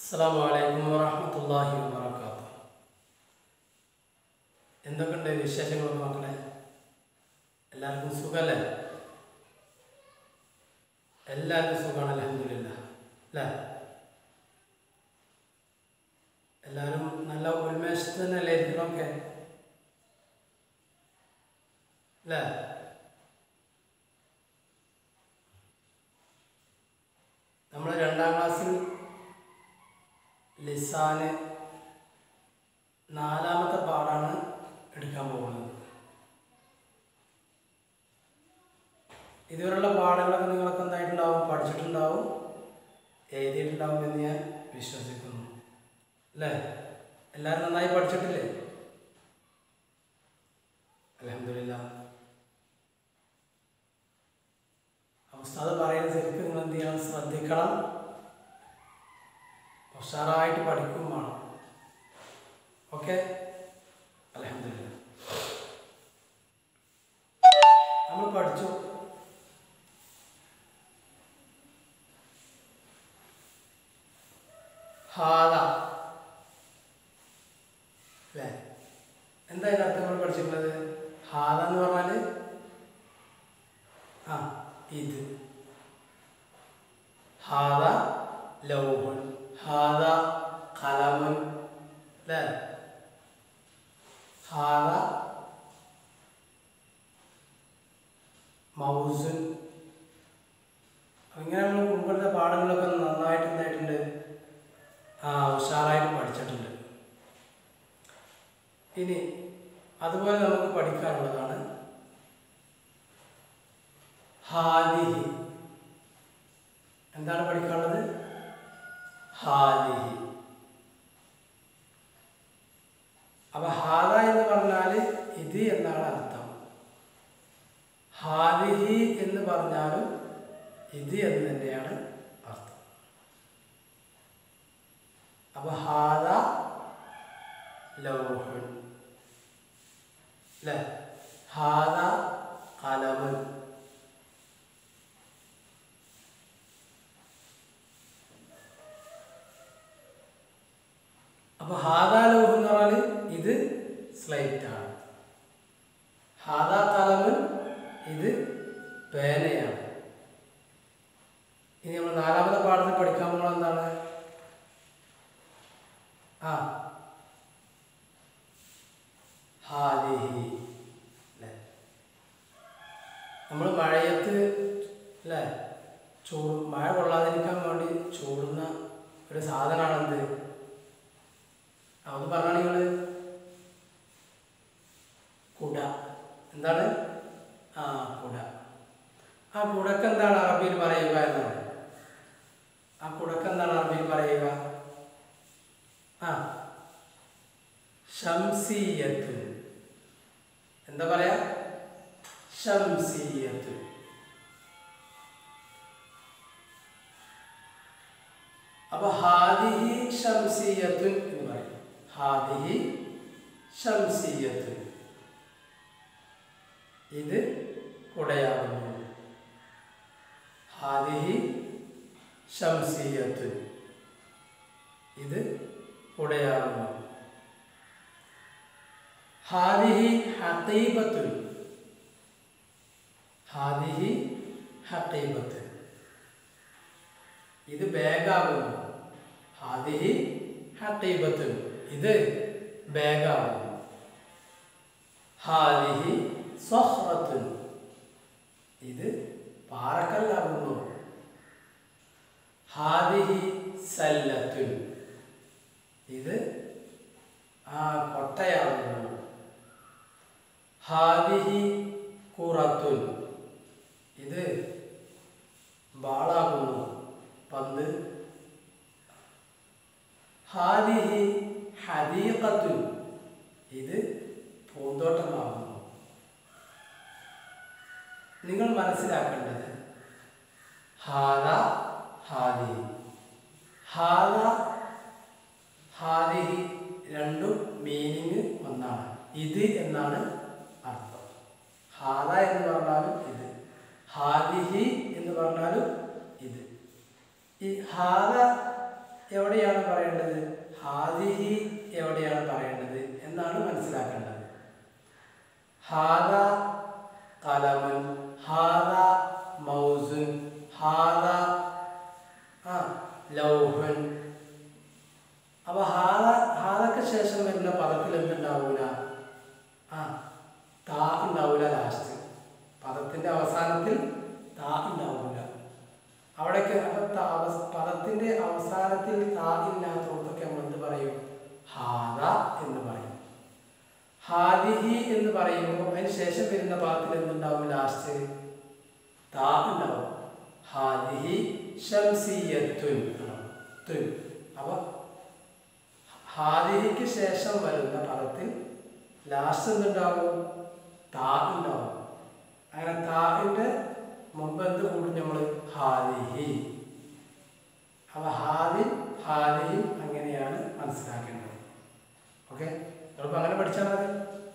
അസ്സാം വലൈക്കും വറഹമത്തല്ലാഹി വാബർക്കാത്തു എന്തൊക്കെയുണ്ട് വിശേഷങ്ങളൊക്കെ മക്കളെ എല്ലാവർക്കും സുഖമല്ലേ എല്ലാവർക്കും സുഖമാണ് അലഹമില്ല അല്ലേ എല്ലാവരും നല്ല ഉന്മേഷത്തിൽ തന്നെയല്ലേ ഇരിക്കണമൊക്കെ അല്ലേ നമ്മൾ രണ്ടാം ക്ലാസ്സിൽ ലിസാന് നാലാമത്തെ പാടാണ് എടുക്കാൻ പോകുന്നത് ഇതുവരെയുള്ള പാഠങ്ങളൊക്കെ നിങ്ങൾക്ക് എന്തായിട്ടുണ്ടാവും പഠിച്ചിട്ടുണ്ടാവും എഴുതിയിട്ടുണ്ടാവും എന്ന് ഞാൻ വിശ്വസിക്കുന്നു അല്ലേ എല്ലാവരും നന്നായി പഠിച്ചിട്ടില്ലേ അലഹമില്ല ഉസ്താദ് പറയുന്ന ശരിക്കും നിങ്ങൾ എന്ത് ചെയ്യണം ശ്രദ്ധിക്കണം ഉഷാറായിട്ട് പഠിക്കും വേണം ഓക്കെ അലഹമില്ല നമ്മൾ പഠിച്ചു ഹാദ അല്ലേ എന്താ ഇതിന്റെ അർത്ഥം നമ്മൾ പഠിച്ചിട്ടുള്ളത് ഹാദ എന്ന് പറഞ്ഞാൽ ആ ഇത് ഹാദ ലൗഹുൻ ഹാദ കലമുൻ അല്ലേ ഹാദ മൗസുൻ ഇങ്ങനെ നമ്മൾ മുമ്പത്തെ പാഠങ്ങളൊക്കെ നന്നായിട്ട് എന്തായിട്ടുണ്ട് ആ ഉഷാറായിട്ട് പഠിച്ചിട്ടുണ്ട് ഇനി അതുപോലെ നമുക്ക് പഠിക്കാനുള്ളതാണ് ഹാദിഹി എന്താണ് പഠിക്കാനുള്ളത് ഹാദിഹി അപ്പൊ ഹാദ എന്ന് പറഞ്ഞാൽ ഇത് എന്നാണ് അർത്ഥം ഹാദിഹി എന്ന് പറഞ്ഞാലും ഇത് എന്ന് തന്നെയാണ് അർത്ഥം അപ്പൊ ഹാദ ലൗഹുൻ അല്ലേ ഹാദ കലമുൻ അപ്പൊ ഹാദാ ലൗഹ് എന്ന് പറഞ്ഞാൽ ഇത് സ്ലൈറ്റ് ആണ് ഹാദാ കലമുൻ ഇത് പേനയാണ് ഇനി നമ്മൾ നാലാമത്തെ പാഠത്തിൽ പഠിക്കാൻ പോകുന്നത് എന്താണ് ആ ഹാദിഹി അല്ലേ നമ്മൾ മഴയത്ത് അല്ലേ ചൂട് മഴ കൊള്ളാതിരിക്കാൻ വേണ്ടി ചൂടുന്ന ഒരു സാധനമാണെന്ത് അത് പറഞ്ഞാൽ നിങ്ങൾ കുട എന്താണ് ആ കുട ആ കുടക്ക് എന്താണ് അറബിയിൽ പറയുക എന്നാണ് ആ കുടക്ക് എന്താണ് അറബിയിൽ പറയുക ആ ഷംസീയത്ത് എന്താ പറയാ ഷംസീയത്ത് അപ്പൊ ഹാദിഹി ഷംസീയത്തുൻ എന്ന് പറയും ഹാദിഹി ഷംസീയത്തുൻ ഇത് കുടയാകുന്നു ഹാദിഹി ഷംസീയത്തുൻ ഇത് കുടയാകുന്നു ഹാദിഹി ഹഖീബത്തുൻ ഹാദിഹി ഹഖീബത്തുൻ ഇത് ബാഗാകുന്നു ഹാദിഹി ഹഖീബത്തുൻ ഇത് ബാഗാകുന്നു ഹാദിഹി സ്വഹ്റത്തുൻ ഇത് പാറക്കല്ലാകുന്നു ഹാദിഹി സല്ലത്തുൻ ഇത് ആ കൊട്ടയാകുന്നു ഹാദിഹി കുറത്തുൻ ഇത് ബാളാകുന്നു പന്ത് ഹാദിഹി ഹദീഖത്തുൻ ഇത് പൂന്തോട്ടമാകുന്നു നിങ്ങൾ മനസ്സിലാക്കേണ്ടത് ഹാദ ഹാദി ഹാദ ഹാദിഹി രണ്ടും മീനിങ് ഒന്നാണ് ഇത് എന്നാണ് അർത്ഥം ഹാദ എന്ന് പറഞ്ഞാലും ഇത് ഹാദിഹി എന്ന് പറഞ്ഞാലും ഇത് ഈ ഹാദ എവിടെയാണ് പറയുന്നത് ഹാദ കലമുൻ ഹാദ മൗസുൻ ഹാദ ആ ലൗഹൻ അപ്പൊ ഹാദ ഹാദക്ക് ശേഷം വരുന്ന പദത്തിൽ എന്തുണ്ടാവൂല ആ താ ഉണ്ടാവൂല ലാസ്റ്റ് പദത്തിന്റെ അവസാനത്തിൽ താ ഉണ്ടാവൂല അവിടേക്ക് അപ്പൊ ത- അവസ്- പദത്തിന്റെ അവസാനത്തിൽ താ ഇല്ലാത്തടത്തൊക്കെ നമ്മൾ എന്ത് പറയും ഹാദ എന്ന് പറയും ഹാദിഹി എന്ന് പറയുമ്പോൾ അതിന് ശേഷം വരുന്ന പദത്തിൽ എന്തുണ്ടാവും ലാസ്റ്റ് താ ഉണ്ടാവും ഹാദിഹി ഷംസിയത്തുൻ ആണ്. തുൻ അപ്പൊ ഹാദിഹിക്ക് ശേഷം വരുന്ന പദത്തിൽ ലാസ്റ്റ് എന്തുണ്ടാവും താ ഉണ്ടാവും അങ്ങനെ താവിന്റെ മുമ്പ് എന്ത് കൂടും നമ്മൾ ഹാദിഹി അപ്പൊ ഹാദിൻ ഹാദിഹിൻ അങ്ങനെയാണ് മനസ്സിലാക്കേണ്ടത് ഓക്കെ നിങ്ങളിപ്പോൾ അങ്ങനെ പഠിച്ചാൽ മതി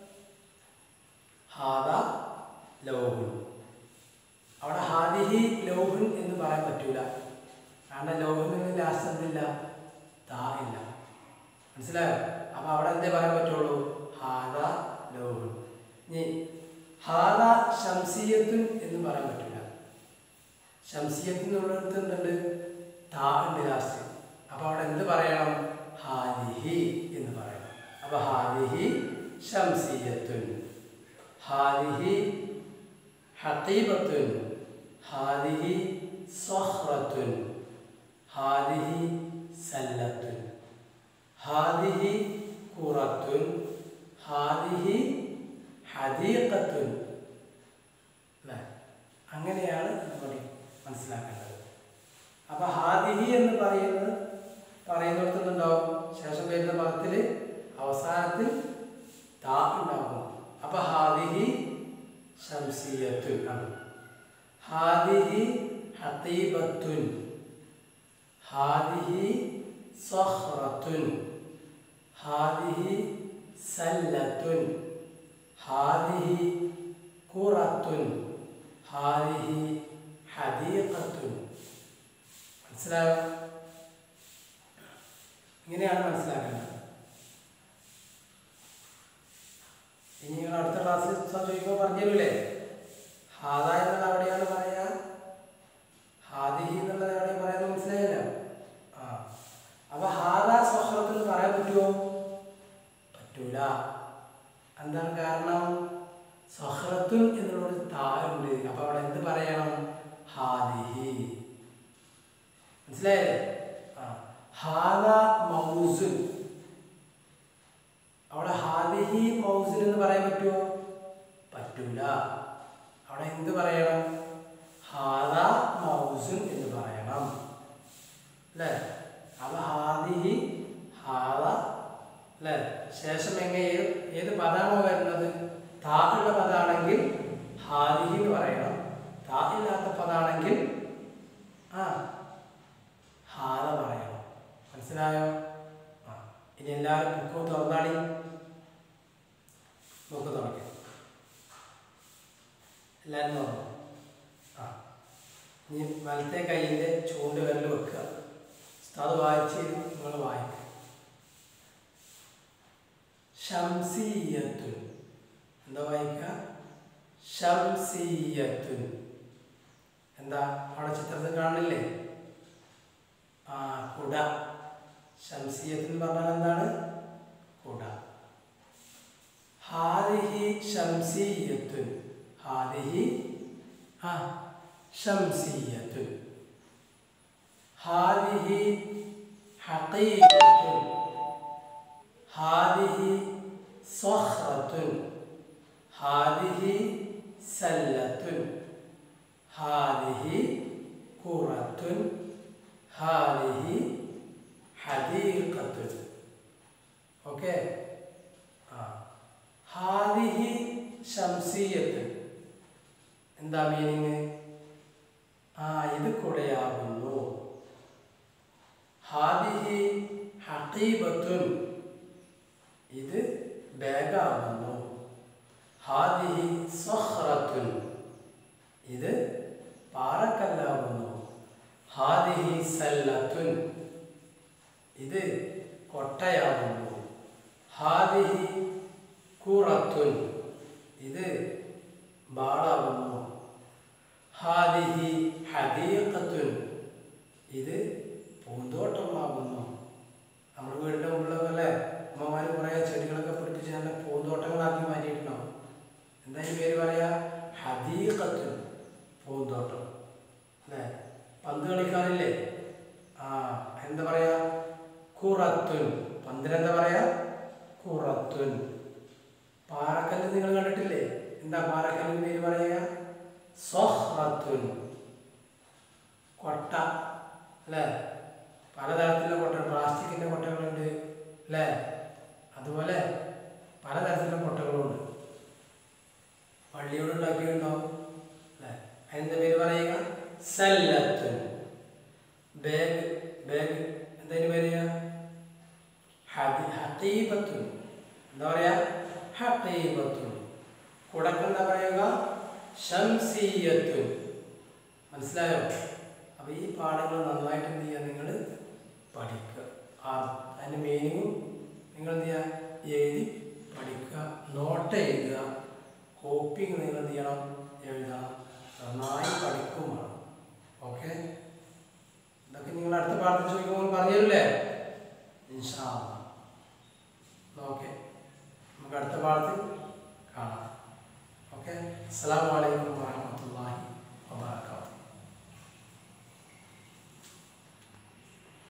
ഹാദ ലൗഹുൻ അവിടെ ഹാദിഹി ലൗഹുൻ എന്ന് പറയാൻ പറ്റൂല കാരണം ലൗഹുനിന് ലാസ്റ്റ് എന്തില്ല താ ഇല്ല മനസ്സിലായോ അപ്പൊ അവിടെ എന്തേ പറയാൻ പറ്റുള്ളൂ ഹാദ ലൗഹുൻ ഇനി ഹാദ ശംസിയത്തുൻ എന്ന് പറയാൻ പറ്റില്ല ശംസിയത്ത് എന്നുള്ളിടത്ത് എന്തുണ്ട് താ ഉണ്ട് ലാസ്റ്റ് അപ്പൊ അവിടെ എന്ത് പറയണം ഹാദിഹി എന്ന് പറയണം അപ്പൊ ഹാദിഹി ശംസിയത്തുൻ ഹാദിഹി ഹഖീബത്തുൻ ഹാദിഹി സഹ്റത്തുൻ ഹാദിഹി സല്ലത്തുൻ ഹാദിഹി ഖുറത്തുൻ ഹാദിഹി ഹദീഖത്തുൻ അല്ലേ അങ്ങനെയാണ് നമ്മൾ മനസ്സിലാക്കേണ്ടത് അപ്പൊ ഹാദിഹി എന്ന് പറയുന്നത് പറയുന്നിടത്തുണ്ടാവും ശേഷം വരുന്ന പദത്തിൽ അവസാനത്തിൽ താ ഉണ്ടാകും അപ്പൊ ഹാദിഹി ശംസിയത്തുൻ ആണ് ഹാദിഹി ഹത്തീബത്തുൻ ഹാദിഹി സഹ്റത്തുൻ ഹാദിഹി സല്ലത്തുൻ ഹാദിഹി ഖുറത്തുൻ ഹാദിഹി ഹദീഖത്തുൻ മനസ്സിലായോ ഇങ്ങനെയാണ് മനസ്സിലാക്കേണ്ടത് ഇനി നിങ്ങൾ അടുത്ത ക്ലാസ്സിൽ ചോദിക്കുമ്പോൾ പറഞ്ഞു തരൂലേ ഹാദ എന്നുള്ളത് അവിടെയാണ് പറയാ ഹാദിഹി എന്നുള്ളത് എവിടെ പറയാന്ന് മനസ്സിലായല്ലോ ആ അപ്പൊ ഹാദ സ്വഹ്റത്ത് എന്ന് പറയാൻ പറ്റുമോ പറ്റൂല എന്താണ് കാരണം സഹ്റത്തുൻ എന്നുള്ളൊരു താഴുണ്ട് അപ്പൊ അവിടെ എന്ത് പറയണം ഹാദിഹി മനസ്സിലായല്ലേ ആ ഹാദ മൗസുൻ അവിടെ ഹാദിഹി മൗസുൻ എന്ന് പറയാൻ പറ്റുമോ പറ്റൂല അവിടെ എന്ത് പറയണം ഹാദ മൗസുൻ എന്ന് പറയണം അല്ലേ അപ്പൊ ഹാദിഹി ഹാദ അല്ലേ ശേഷം എങ്ങനെ ഏത് ഏത് പദമാണോ വരുന്നത് താ ഉള്ള പദമാണെങ്കിൽ ഹാദിഹി എന്ന് പറയണം താ ഇല്ലാത്ത പദമാണെങ്കിൽ ആ ഹാദ പറയണം മനസ്സിലായോ ആ ഇനി എല്ലാവരും ബുക്ക് തുറന്നാളി ബുക്ക് തുറക്കുക എല്ലാവരും തുറന്നു ആ ഇനി വലത്തെ കൈയിൻ്റെ ചൂണ്ട് വിരൽ വെക്കുക അത് വായിച്ച് നിങ്ങൾ വായിക്കുക ഷംസീയത്തുൻ എന്താ വായിക്കുക ഷംസീയത്തുൻ എന്താ അവിടെ ചിത്രത്തിൽ കാണില്ലേ ആ കുട ഷംസീയത്ത് എന്ന് പറഞ്ഞാൽ എന്താണ് കുട ഹാദിഹി ഷംസീയത്തുൻ ഹാദിഹി ആ ഷംസീയത്തുൻ ഹാദിഹി ഹഖീഖത്തുൻ ഹാദിഹി സ്വഹ്റത്തുൻ ഹാദിഹി സല്ലത്തുൻ ഹാദിഹി ഖുറത്തുൻ ഹാദിഹി ഹദീഖത്തുൻ ഓക്കെ ആ ഹാദിഹി ശംസീയത്ത് എന്താ മീനിങ് ആ ഇത് കുടയാകുന്നു ഹാദിഹി ഹഖീബത്തുൻ ഇത് ബാഗാകുന്നു ഹാദിഹി സഹ്റത്തുൻ ഇത് പാറക്കല്ലാകുന്നു ഹാദിഹി സല്ലത്തുൻ ഇത് കൊട്ടയാകുന്നു ഹാദിഹി കൂറത്തുൻ ഇത് എന്താ ഈ പേര് പറയാ ഹദീഖത്തുൻ പൂന്തോട്ടം അല്ലേ പന്ത് കളിക്കാറില്ലേ ആ എന്താ പറയാ കുറത്തുൻ പന്തിനെന്താ പറയാ കുറത്തുൻ പാറക്കല്ല് നിങ്ങൾ കണ്ടിട്ടില്ലേ എന്താ പാറക്കല്ലിന് പേര് പറയുക സ്വഹ്റത്തുൻ കൊട്ട അല്ലേ പലതരത്തിലുള്ള കൊട്ട പ്ലാസ്റ്റിക്കിന്റെ കൊട്ടകളുണ്ട് അല്ലേ അതുപോലെ പലതരത്തിലുള്ള കൊട്ടകളുണ്ട് പള്ളിയോട് ഉണ്ടാക്കിയിട്ടുണ്ടാവും അല്ലേ അതിന്റെ പേര് പറയുക സല്ലത്തുൻ ബാഗ് ബാഗ് എന്തതിന് പേര് ഹദി ഹത്തീബത്തുൻ എന്താ പറയാ ഹത്തീബത്തുൻ കുടക്ക് എന്താ പറയുക ഷംസീയത്തുൻ മനസ്സിലായോ അപ്പൊ ഈ പാഠങ്ങൾ നന്നായിട്ട് എന്ത് ചെയ്യുക നിങ്ങൾ പഠിക്കുക ആ അതിന്റെ മീനിങ്ങും നിങ്ങൾ എന്ത് ചെയ്യുക എഴുതി പഠിക്കുക നോട്ട് എഴുതുക കോപ്പിങ് നിങ്ങൾ എന്ത് ചെയ്യണം എഴുതണം നന്നായി പഠിക്കുകയും വേണം ഓക്കെ ഇതൊക്കെ നിങ്ങൾ അടുത്ത പാഠത്തിൽ ചോദിക്കുമ്പോൾ പറഞ്ഞു തരില്ലേ ഇൻഷാ ഓക്കെ നമുക്ക് അടുത്ത പാഠത്തിൽ കാണാം ഓക്കെ അസ്സാം വലൈക്കും വാഹമത്തുള്ള